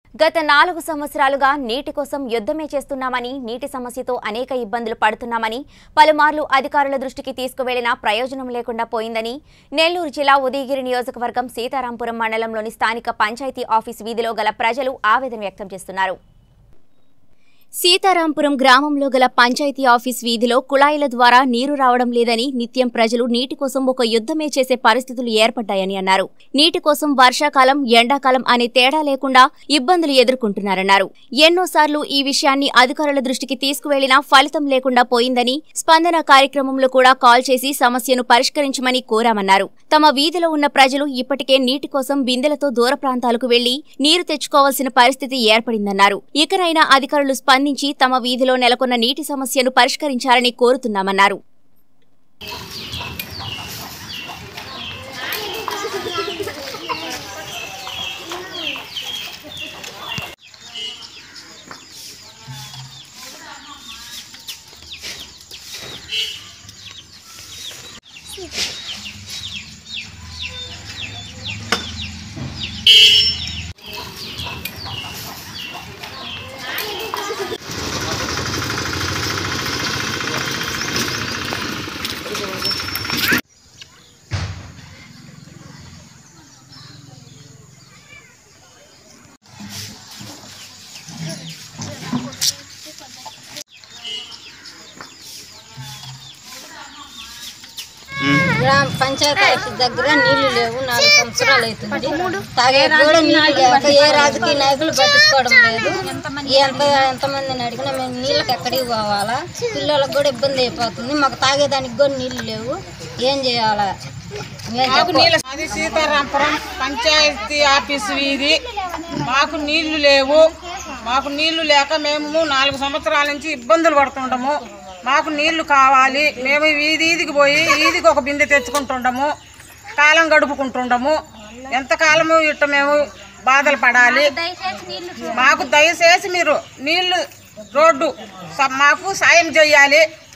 గత నాలుగు సంవత్సరాలుగా నీటి కోసం యుద్ధమే చేస్తున్నామని నీటి సమస్యతో అనేక ఇబ్బందులు పడుతున్నామని పలుమార్లు అధికారుల దృష్టికి తీసుకువెళ్లినా ప్రయోజనం లేకుండా పోయిందని నెల్లూరు జిల్లా ఉదయగిరి నియోజకవర్గం సీతారాంపురం మండలంలోని స్థానిక పంచాయతీ ఆఫీస్ వీధిలో గల ప్రజలు ఆవేదన వ్యక్తం చేస్తున్నారు సీతారాంపురం గ్రామంలో గల పంచాయతీ ఆఫీస్ వీధిలో కుళాయిల ద్వారా నీరు రావడం లేదని నిత్యం ప్రజలు నీటి కోసం ఒక యుద్ధమే చేసే పరిస్థితులు ఏర్పడ్డాయని అన్నారు నీటి కోసం వర్షాకాలం ఎండాకాలం అనే తేడా లేకుండా ఇబ్బందులు ఎదుర్కొంటున్నారన్నారు ఎన్నోసార్లు ఈ విషయాన్ని అధికారుల దృష్టికి తీసుకువెళ్లినా ఫలితం లేకుండా పోయిందని స్పందన కార్యక్రమంలో కూడా కాల్ చేసి సమస్యను పరిష్కరించమని కోరామన్నారు తమ వీధిలో ఉన్న ప్రజలు ఇప్పటికే నీటి కోసం బిందెలతో దూర ప్రాంతాలకు వెళ్లి నీరు తెచ్చుకోవాల్సిన పరిస్థితి ఏర్పడిందన్నారు ఇకనైనా అధికారులు స్పందించి తమ వీధిలో నెలకొన్న నీటి సమస్యను పరిష్కరించాలని కోరుతున్నామన్నారు గ్రామ పంచాయతీ ఆఫీస్ దగ్గర నీళ్లు లేవు నాలుగు సంవత్సరాలు అవుతుంది తాగే కూడా నీళ్లు లేక ఏ రాజకీయ నాయకులు పట్టించుకోవడం లేదు ఎంత ఎంతమందిని అడిగినా మేము నీళ్ళకి ఎక్కడికి పోవాలా పిల్లలకు కూడా ఇబ్బంది అయిపోతుంది మాకు తాగేదానికి కూడా నీళ్లు లేవు ఏం చేయాలా మేము చెప్ప- అది సీతారాంపురం పంచాయతీ ఆఫీస్ వీధి మాకు నీళ్లు లేవు మాకు నీళ్లు లేక మేము నాలుగు సంవత్సరాల నుంచి ఇబ్బందులు పడుతుండము మాకు నీళ్లు కావాలి మేము వీధి వీధికి పోయి వీధికి ఒక బిందె తెచ్చుకుంటుండము కాలం గడుపుకుంటుండము ఎంతకాలము ఇట్ట మేము బాధలు పడాలి మాకు దయచేసి మీరు నీళ్లు రోడ్డు స- మాకు సాయం చేయాలి